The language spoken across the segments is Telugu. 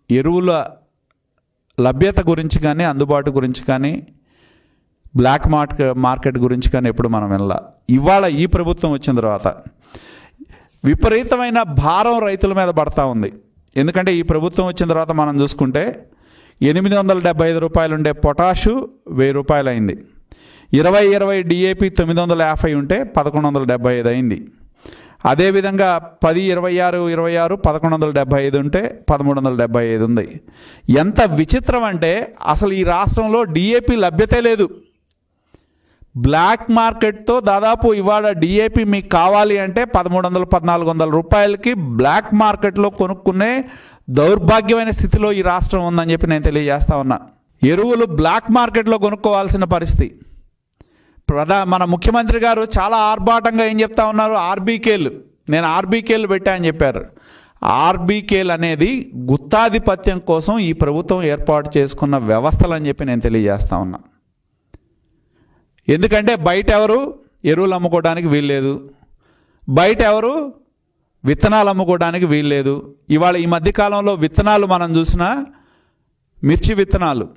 ఎరువుల లభ్యత గురించి కానీ అందుబాటు గురించి కానీ బ్లాక్ మార్కెట్ మార్కెట్ గురించి కానీ ఎప్పుడు మనం వెళ్ళాల ఇవాళ ఈ ప్రభుత్వం వచ్చిన తర్వాత విపరీతమైన భారం రైతుల మీద పడతా ఉంది ఎందుకంటే ఈ ప్రభుత్వం వచ్చిన తర్వాత మనం చూసుకుంటే ఎనిమిది వందల డెబ్బై ఐదు రూపాయలు ఉండే పొటాషు వెయ్యి రూపాయలు అయింది ఇరవై ఇరవై డిఏపి తొమ్మిది వందల యాభై ఉంటే పదకొండు వందల డెబ్బై ఐదు అయింది అదేవిధంగా పది ఇరవై ఆరు ఇరవై ఆరు పదకొండు వందల డెబ్బై ఐదు ఉంటే పదమూడు వందల డెబ్బై ఐదు ఉంది ఎంత విచిత్రం అంటే అసలు ఈ రాష్ట్రంలో డిఏపి లభ్యతే లేదు బ్లాక్ మార్కెట్తో దాదాపు ఇవాళ డిఏపి మీకు కావాలి అంటే పదమూడు వందలు పద్నాలుగు వందల రూపాయలకి బ్లాక్ మార్కెట్లో కొనుక్కునే దౌర్భాగ్యమైన స్థితిలో ఈ రాష్ట్రం ఉందని చెప్పి నేను తెలియజేస్తా ఉన్నా ఎరువులు బ్లాక్ మార్కెట్లో కొనుక్కోవాల్సిన పరిస్థితి ప్రధా మన ముఖ్యమంత్రి గారు చాలా ఆర్భాటంగా ఏం చెప్తా ఉన్నారు ఆర్బీకేలు నేను ఆర్బీకేలు పెట్టా అని చెప్పారు ఆర్బీకేలు అనేది గుత్తాధిపత్యం కోసం ఈ ప్రభుత్వం ఏర్పాటు చేసుకున్న వ్యవస్థలు అని చెప్పి నేను తెలియజేస్తా ఉన్నా ఎందుకంటే బయట ఎవరు ఎరువులు అమ్ముకోవడానికి వీల్లేదు బయట ఎవరు విత్తనాలు అమ్ముకోవడానికి వీల్లేదు ఇవాళ ఈ మధ్యకాలంలో విత్తనాలు మనం చూసిన మిర్చి విత్తనాలు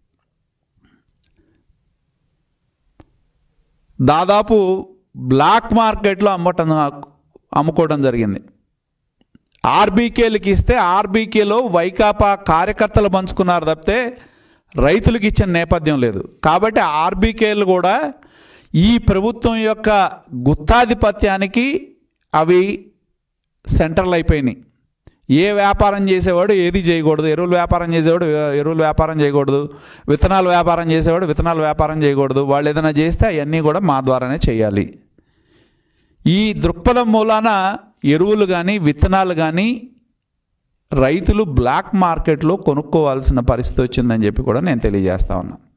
దాదాపు బ్లాక్ మార్కెట్లో అమ్మటం అమ్ముకోవడం జరిగింది ఆర్బీకేలకి ఇస్తే ఆర్బీకేలో వైకాపా కార్యకర్తలు పంచుకున్నారు తప్పితే రైతులకు ఇచ్చిన నేపథ్యం లేదు కాబట్టి ఆర్బీకేలు కూడా ఈ ప్రభుత్వం యొక్క గుత్తాధిపత్యానికి అవి సెంట్రల్ అయిపోయినాయి ఏ వ్యాపారం చేసేవాడు ఏది చేయకూడదు ఎరువులు వ్యాపారం చేసేవాడు ఎరువులు వ్యాపారం చేయకూడదు విత్తనాలు వ్యాపారం చేసేవాడు విత్తనాలు వ్యాపారం చేయకూడదు వాళ్ళు ఏదైనా చేస్తే అవన్నీ కూడా మా ద్వారానే చేయాలి ఈ దృక్పథం మూలాన ఎరువులు కానీ విత్తనాలు కానీ రైతులు బ్లాక్ మార్కెట్లో కొనుక్కోవాల్సిన పరిస్థితి వచ్చిందని చెప్పి కూడా నేను తెలియజేస్తా ఉన్నా